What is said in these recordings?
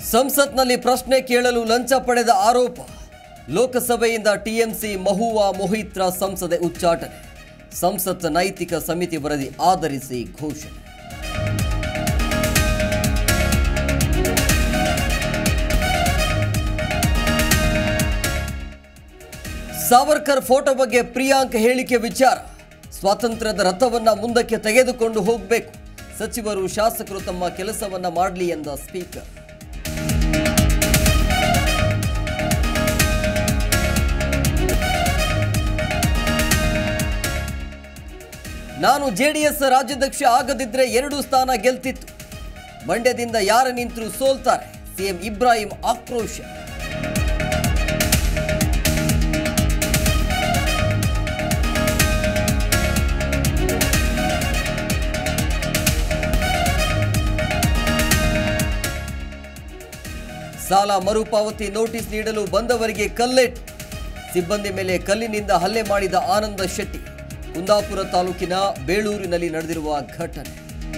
ಸಂಸತ್ನಲ್ಲಿ ಪ್ರಶ್ನೆ ಕೇಳಲು ಲಂಚ ಪಡೆದ ಆರೋಪ ಲೋಕಸಭೆಯಿಂದ ಟಿಎಂಸಿ ಮಹುವಾ ಮೊಹಿತ್ರಾ ಸಂಸದೆ ಉಚ್ಚಾಟನೆ ಸಂಸತ್ ನೈತಿಕ ಸಮಿತಿ ವರದಿ ಆಧರಿಸಿ ಘೋಷಣೆ ಸಾವರ್ಕರ್ ಫೋಟೋ ಬಗ್ಗೆ ಪ್ರಿಯಾಂಕ್ ಹೇಳಿಕೆ ವಿಚಾರ ಸ್ವಾತಂತ್ರ್ಯದ ರಥವನ್ನ ಮುಂದಕ್ಕೆ ತೆಗೆದುಕೊಂಡು ಹೋಗಬೇಕು ಸಚಿವರು ಶಾಸಕರು ತಮ್ಮ ಕೆಲಸವನ್ನ ಮಾಡಲಿ ಎಂದ ಸ್ಪೀಕರ್ ನಾನು ಜೆಡಿಎಸ್ ರಾಜ್ಯಾಧ್ಯಕ್ಷ ಆಗದಿದ್ರೆ ಎರಡು ಸ್ಥಾನ ಗೆಲ್ತಿತ್ತು ಮಂಡ್ಯದಿಂದ ಯಾರ ನಿಂತರೂ ಸೋಲ್ತಾರೆ ಸಿಎಂ ಇಬ್ರಾಹಿಂ ಆಕ್ರೋಶ ಸಾಲ ಮರುಪಾವತಿ ನೋಟಿಸ್ ನೀಡಲು ಬಂದವರಿಗೆ ಕಲ್ಲೇಟು ಸಿಬ್ಬಂದಿ ಮೇಲೆ ಕಲ್ಲಿನಿಂದ ಹಲ್ಲೆ ಮಾಡಿದ ಆನಂದ ಶೆಟ್ಟಿ ಕುಂದಾಪುರ ತಾಲೂಕಿನ ಬೇಳೂರಿನಲ್ಲಿ ನಡೆದಿರುವ ಘಟನೆ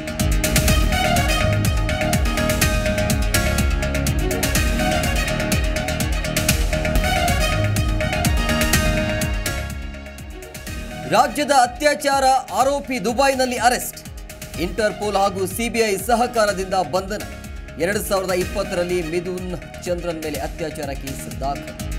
ರಾಜ್ಯದ ಅತ್ಯಾಚಾರ ಆರೋಪಿ ದುಬೈನಲ್ಲಿ ಅರೆಸ್ಟ್ ಇಂಟರ್ಪೋಲ್ ಹಾಗೂ ಸಿಬಿಐ ಸಹಕಾರದಿಂದ ಬಂಧನ ಎರಡು ಸಾವಿರದ ಇಪ್ಪತ್ತರಲ್ಲಿ ಮಿಥುನ್ ಚಂದ್ರನ್ ಮೇಲೆ ಅತ್ಯಾಚಾರ ಕೇಸ್ ದಾಖಲು